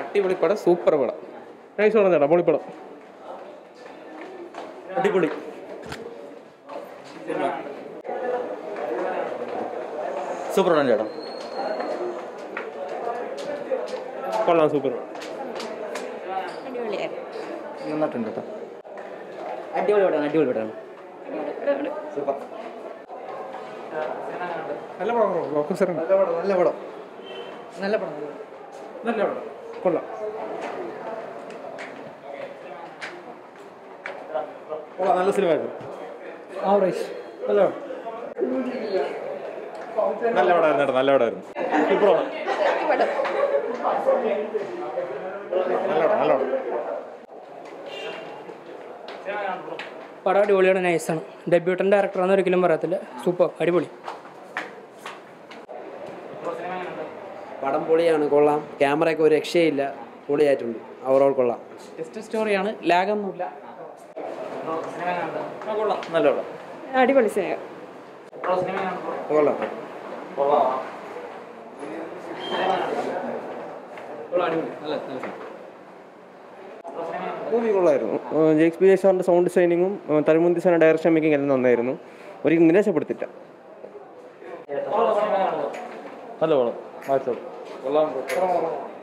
അടിപൊളി പടം സൂപ്പർ പടം നൈസ് പടം ചേട്ടാ പൊളിപ്പടം അടിപൊളി സൂപ്പർ ആണ് ചേട്ടാ കൊള്ളാം സൂപ്പർ നന്നായിട്ടുണ്ട് കേട്ടോ അടിപൊളി പടമാണ് അടിപൊളി പടമാണ് സൂപ്പർ നല്ല പടം ഓഫീസർ നല്ല പടം നല്ല പടം നല്ല പടം നല്ല പടം കൊള്ളാം കൊള്ളാം നല്ല സിനിമ ആയിരുന്നു ആവറേജ് നല്ല പടം നല്ല പടമായിരുന്നു ചേട്ടാ നല്ല പടമായിരുന്നു സൂപ്പർ പടം നല്ല പടം നല്ല പടം പടം അടിപൊളിയാണ് നൈസാണ് ഡെബ്യൂട്ടൻ ഡയറക്ടറാന്ന് ഒരിക്കലും പറയത്തില്ല സൂപ്പർ അടിപൊളി പടം പൊളിയാണ് കൊള്ളാം ക്യാമറയൊക്കെ ഒരു രക്ഷയില്ല പൊളിയായിട്ടുണ്ട് ഓവറോൾ കൊള്ളാം ജസ്റ്റ് സ്റ്റോറിയാണ് ലാഗൊന്നുമില്ല കൊള്ളാം നല്ല പടം അടിപൊളി സിനിമ കൊള്ളാം മൂവി കൊള്ളായിരുന്നു ജെയ്ക്സ് ബി സാറിൻ്റെ സൗണ്ട് ഡിസൈനിങ്ങും തരുമുന്തി സാറിൻ്റെ ഡയറക്ഷൻ മേക്കിംഗ് എല്ലാം നന്നായിരുന്നു ഒരു നിരാശപ്പെടുത്തില്ല നല്ല പടം കൊള്ളാം